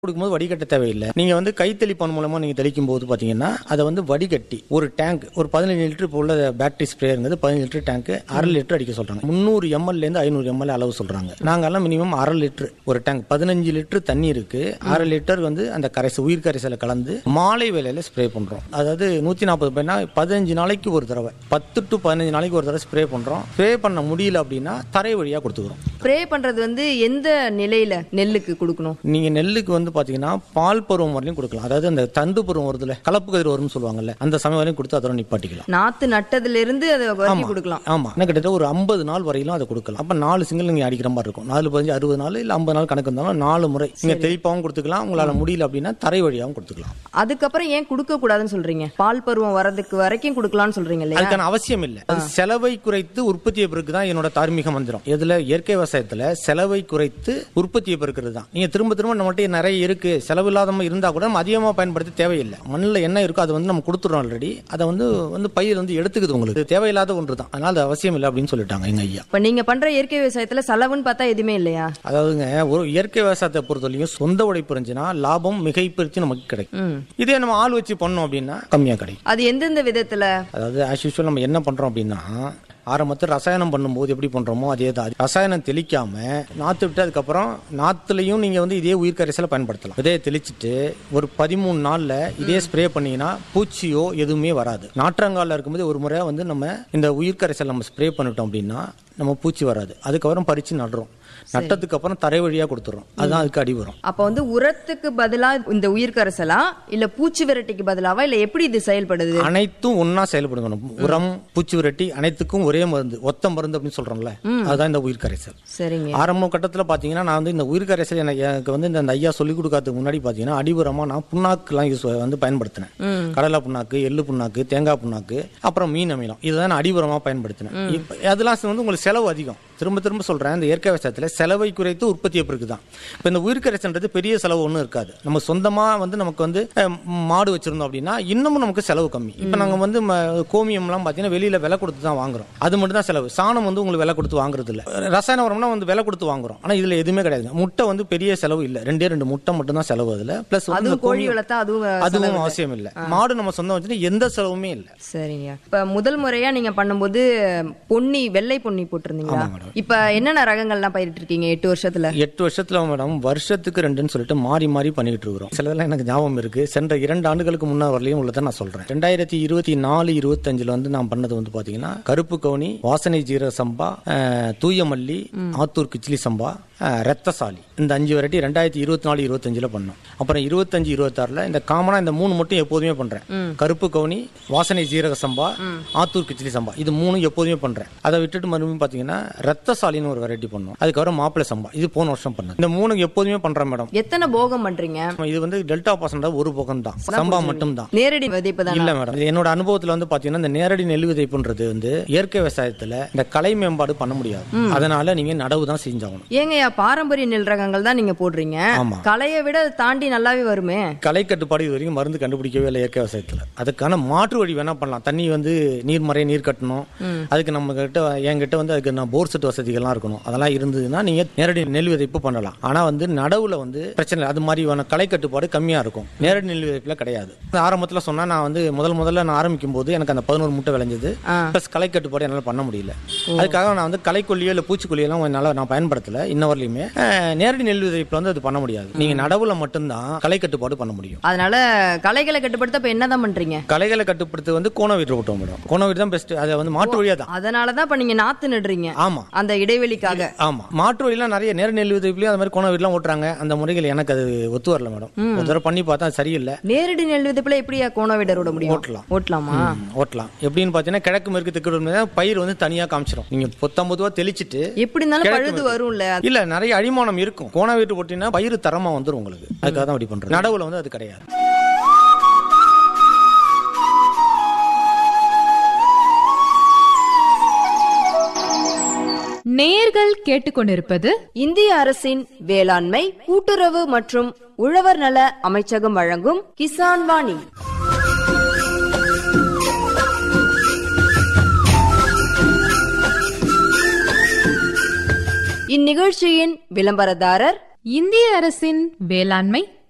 கொடுக்கும்போது வடிகட்ட தேவையில்லை நீங்க வந்து கை தெளிப்பான் மூலமா நீங்க தெளிக்கும் போது பாத்தீங்கன்னா அதை வந்து வடிகட்டி ஒரு டேங்க் ஒரு பதினஞ்சு லிட்டர் இப்போ உள்ள பேட்டரி ஸ்ப்ரேங்கிறது பதினஞ்சு லிட்டர் டேங்க் அரை லிட்டர் அடிக்க சொல்றாங்க முந்நூறு எம்எல்ல இருந்து ஐநூறு எம்எல் அளவு சொல்றாங்க நாங்கெல்லாம் மினிமம் அரை லிட்டர் ஒரு டேங்க் பதினஞ்சு லிட்டர் தண்ணி இருக்கு அரை லிட்டர் வந்து அந்த கரைசல் உயிர் கரைசலை கலந்து மாலை வேலையில ஸ்ப்ரே பண்றோம் அதாவது நூத்தி நாற்பது பேர்னா பதினஞ்சு நாளைக்கு ஒரு தடவை பத்து டு பதினஞ்சு நாளைக்கு ஒரு தடவை ஸ்ப்ரே பண்றோம் ஸ்ப்ரே பண்ண முடியல அப்படின்னா தரை வழியா கொடுத்துக்கிறோம் ஸ்ப்ரே பண்றது வந்து எந்த நிலையில நெல்லுக்கு கொடுக்கணும் நீங்க நெல்லுக்கு வந்து பாத்தீங்கன்னா பால் பருவம் வரலையும் கொடுக்கலாம் அதாவது அந்த தண்டு பருவம் வருதுல கலப்பு கதிர் வரும்னு சொல்லுவாங்கல்ல அந்த சமயம் வரையும் கொடுத்து அதோட நிப்பாட்டிக்கலாம் நாத்து நட்டதுல இருந்து அதை வரைக்கும் கொடுக்கலாம் ஆமா இன்னும் கிட்டத்தட்ட ஒரு ஐம்பது நாள் வரையிலும் அதை கொடுக்கலாம் அப்ப நாலு சிங்கிள் நீங்க அடிக்கிற மாதிரி இருக்கும் நாலு பதினஞ்சு அறுபது நாள் இல்ல ஐம்பது நாள் கணக்கு இருந்தாலும் நாலு முறை நீங்க தெளிப்பாவும் கொடுத்துக்கலாம் உங்களால முடியல அப்படின்னா தரை வழியாவும் கொடுத்துக்கலாம் அதுக்கப்புறம் ஏன் கொடுக்க கூடாதுன்னு சொல்றீங்க பால் பருவம் வரதுக்கு வரைக்கும் கொடுக்கலாம்னு சொல்றீங்க இல்லையா அதுக்கான அவசியம் இல்லை அது செலவை குறைத்து உற்பத்தியை பெருக்கு தான் என்னோட தார்மீக மந்திரம் இதுல இயற்கை விவசாயத்துல செலவை குறைத்து உற்பத்தியை பெருக்கிறது தான் நீங்க திரும்ப திரும்ப நம்மகிட்ட நிறைய இருக்கு செலவு இல்லாதம இருந்தா கூட நம்ம அதிகமா பயன்படுத்த தேவையில்லை மண்ணில் என்ன இருக்கோ அதை வந்து நம்ம கொடுத்துறோம் ஆல்ரெடி அதை வந்து வந்து பயிர் வந்து எடுத்துக்குது உங்களுக்கு இது தேவையில்லாத ஒன்று தான் அதனால அது அவசியம் இல்லை அப்படின்னு சொல்லிட்டாங்க எங்க ஐயா இப்ப நீங்க பண்ற இயற்கை விவசாயத்துல செலவுன்னு பார்த்தா எதுவுமே இல்லையா அதாவதுங்க ஒரு இயற்கை விவசாயத்தை பொறுத்தவரைக்கும் சொந்த உழைப்பு இருந்துச்சுன்னா லாபம் மிகைப்பிரிச்சு நமக்கு கிடைக்கும் ம். இதே நம்ம ஆள் வச்சு பண்ணோம் அப்படின்னா கம்மியா கிடைக்கும் அது எந்தெந்த விதத்துல அதாவது ஆஸ் யூஸ்வல் நம்ம என்ன பண்றோம் அப்படின்னா ஆரம்பத்தில் ரசாயனம் பண்ணும்போது எப்படி பண்றோமோ அதே தான் ரசாயனம் தெளிக்காம நாத்து விட்டு அதுக்கப்புறம் நாத்துலையும் நீங்க வந்து இதே உயிர் கரைசலை பயன்படுத்தலாம் விதையை தெளிச்சுட்டு ஒரு பதிமூணு நாள்ல இதே ஸ்ப்ரே பண்ணீங்கன்னா பூச்சியோ எதுவுமே வராது நாற்றங்காலில் இருக்கும்போது ஒரு முறை வந்து நம்ம இந்த உயிர் கரைசல் நம்ம ஸ்ப்ரே பண்ணிட்டோம் அப்படின்னா நம்ம பூச்சி வராது அதுக்கப்புறம் பறிச்சு நடுறோம் நட்டதுக்கு அப்புறம் தரை வழியா கொடுத்துறோம் அதுதான் அதுக்கு அடி வரும் அப்ப வந்து உரத்துக்கு பதிலா இந்த உயிர் கரைசலா இல்ல பூச்சி விரட்டிக்கு பதிலாவா இல்ல எப்படி இது செயல்படுது அனைத்தும் ஒன்னா செயல்படுங்க உரம் பூச்சி விரட்டி அனைத்துக்கும் ஒரே மருந்து ஒத்த மருந்து அப்படின்னு சொல்றோம்ல அதுதான் இந்த உயிர் கரைசல் சரிங்க ஆரம்ப கட்டத்தில் பார்த்தீங்கன்னா நான் வந்து இந்த உயிர் கரைசல் எனக்கு எனக்கு வந்து இந்த ஐயா சொல்லி கொடுக்கறதுக்கு முன்னாடி பார்த்தீங்கன்னா அடிபுறமா நான் புண்ணாக்குலாம் யூஸ் வந்து பயன்படுத்தினேன் கடலை புண்ணாக்கு எள்ளு புண்ணாக்கு தேங்காய் புண்ணாக்கு அப்புறம் மீன் அமிலம் இதுதான் நான் அடிபுறமா பயன்படுத்தினேன் இப்போ அதெல்லாம் வந்து உங்களுக்கு செலவு அதிகம் திரும்ப திரும்ப சொல்றேன் இந்த இயற்கை விவசாயத்தில் செலவை குறைத்து உற்பத்தியை பெருக்கு தான் இப்போ இந்த உயிர் கரைசல்ன்றது பெரிய செலவு ஒன்றும் இருக்காது நம்ம சொந்தமா வந்து நமக்கு வந்து அஹ், மாடு வச்சிருந்தோம் அப்படின்னா இன்னமும் நமக்கு செலவு கம்மி இப்போ நாங்கள் வந்து ம- கோமியம்லாம் பார்த்தீங்கன்னா வெளியில விலை கொடுத்து தான் வாங்குறோம் அது மட்டும் தான் செலவு சாணம் வந்து உங்களுக்கு விலை கொடுத்து வாங்குறது இல்ல ரசாயன உரம்னா வந்து விலை கொடுத்து வாங்குறோம் ஆனா இதுல எதுவுமே கிடையாது முட்டை வந்து பெரிய செலவு இல்ல ரெண்டே ரெண்டு முட்டை மட்டும் தான் செலவு அதுல பிளஸ் வந்து இந்த அதுவும் கோழி கோமி- வளர்த்தா அதுவும் அதுவும் அவசியம் இல்ல மாடு நம்ம சொந்தம் வச்சுட்டு எந்த செலவுமே இல்ல சரிங்க இப்ப முதல் முறையா நீங்க பண்ணும்போது பொன்னி வெள்ளை பொன்னி போட்டிருந்தீங்களா ஆமா, மேடம். இப்ப என்னென்ன ரகங்கள்லாம் பயிரிட்டு இருக்கீங்க எட்டு வருஷத்துல எட்டு வருஷத்துல மேடம் வருஷத்துக்கு ரெண்டுன்னு சொல்லிட்டு மாறி மாறி பண்ணிட்டு இருக்கிறோம் சிலதெல்லாம் எனக்கு ஞாபகம் இருக்கு சென்ற இரண்டு ஆண்டுகளுக்கு முன்னாடி வரலையும் உள்ளதை நான் சொல்றேன் ரெண்டாயிரத்தி இருபத்தி நாலு இருபத்தஞ்சுல வந்து நான் பண்ணது வந்து பாத்தீங்கன்னா கருப்பு கவுனி வாசனை ஜீரக சம்பா அஹ், தூய மல்லி ஆத்தூர் கிச்சிலி சம்பா அஹ், ரத்தசாலி இந்த அஞ்சு வெரைட்டி ரெண்டாயிரத்தி இருபத்தி நாலு இருபத்தஞ்சுல பண்ணோம் அப்புறம் இருபத்தஞ்சு இருபத்தாறுல இந்த காமனா இந்த மூணு மட்டும் எப்போதுமே பண்றேன் கருப்பு கவுனி வாசனை ஜீரக சம்பா ஆத்தூர் கிச்சிலி சம்பா இது மூணு எப்போதுமே பண்றேன் அதை விட்டுட்டு மறுபடியும் பாத்தீங்கன்னா ரத்தசாலின்னு ஒரு வெரைட்டி பண்ணோம் அதுக்கப்புறம் மாப்பிளை சம்பா இது போன வருஷம் பண்ணேன் இந்த மூணு எப்போதுமே பண்றேன் மேடம் எத்தனை போகம் பண்றீங்க இது வந்து டெல்டா பாசன ஒரு பக்கம் தான் சம்பா மட்டும் தான் நேரடி விதைப்பு தான் இல்ல மேடம் இது என்னோட அனுபவத்துல வந்து பாத்தீங்கன்னா இந்த நேரடி நெல் விதைப்புன்றது வந்து இயற்கை விவசாயத்துல இந்த கலை மேம்பாடு பண்ண முடியாது அதனால நீங்க நடவு தான் செஞ்சாகணும் ஏங்கய்யா பாரம்பரிய நெல் ரகங்கள் தான் நீங்க போடுறீங்க ஆமா. களையை விட அது தாண்டி நல்லாவே வருமே கலை கட்டுப்பாடு இது வரைக்கும் மருந்து கண்டுபிடிக்கவே இல்லை இயற்கை விவசாயத்துல அதுக்கான மாற்று வழி வேணா பண்ணலாம் தண்ணி வந்து நீர்மறை நீர் கட்டணும் அதுக்கு நம்ம கிட்ட என்கிட்ட வந்து அதுக்கு நான் போர் செட் வசதிகள்லாம் இருக்கணும் அதெல்லாம் இருந்ததுன்னா நீங்க நேரடி நெல் விதைப்பு பண்ணலாம் ஆனா வந்து நடவுல வந்து பிரச்சனை இல்லை அது மாதிரியான கலை கட்டுப்பாடு கம்மியா இருக்கும் நேரடி நெல் விதைப்புல கிடையாது ஆரம்பத்துல சொன்னா நான் வந்து முதல் முதல்ல நான் ஆரம்பிக்கும் போது எனக்கு அந்த பதினோரு முட்டை விளைஞ்சது ஆ. ப்ளஸ் களை கட்டுப்பாடு என்னால பண்ண முடியல அதுக்காக நான் வந்து களைக்கொல்லியோ இல்லை பூச்சிக்கொல்லியெல்லாம் என்னால நான் பயன்படுத்தல இன்ன வரலையுமே அஹ், நேரடி நெல் விதைப்புல வந்து அது பண்ண முடியாது நீங்க நடவுல மட்டும்தான் களை கட்டுப்பாடு பண்ண முடியும் அதனால களைகளை கட்டுப்படுத்த இப்ப என்னதான் பண்றீங்க களைகளை கட்டுப்படுத்த வந்து கோண வீட்டு விட்டோம் மேடம் கோண வீடு தான் பெஸ்ட் அதை வந்து மாற்று வழியா தான் அதனாலதான் இப்ப நீங்க நாத்து நடுறீங்க ஆமா அந்த இடைவெளிக்காக ஆமா மாற்று வழியெல்லாம் நிறைய நேர நெல் விதைப்புலயும் அது மாதிரி கோண வீடுலாம் ஓட்டுறாங்க அந்த முறைகள் எனக்கு அது ஒத்து வரல மேடம் ஒரு தடவை பண்ணி பார்த்தா அது சரியில்லை நேரடி நெல் விதைப்புல எப்படியா கோண விட விட முடியும் ஓட்டலாம். ஓட்டலாமா ம், ஓட்டலாம் எப்படின்னு பார்த்தீங்கன்னா கிழக்கு மேற்கு தெற்கு வடக்கு பயிர் வந்து தனியா காமிச்சிடும் நீங்க பொத்தம்பதுவா தெளிச்சிட்டு எப்படி இருந்தாலும் கிழக்கு பழுது மேற்கு. வரும்ல இல்ல நிறைய அடிமானம் இருக்கும் கோண வீட்டு போட்டீங்கன்னா பயிர் தரமா வந்துரும் உங்களுக்கு அதுக்காக தான் அப்படி பண்றோம் நடவுல வந்து அது கிடையாது நேர்கள் கேட்டுக்கொண்டிருப்பது இந்திய அரசின் வேளாண்மை கூட்டுறவு மற்றும் உழவர் நல அமைச்சகம் வழங்கும் கிசான் வாணி இந்நிகழ்ச்சியின் விளம்பரதாரர் இந்திய அரசின் வேளாண்மை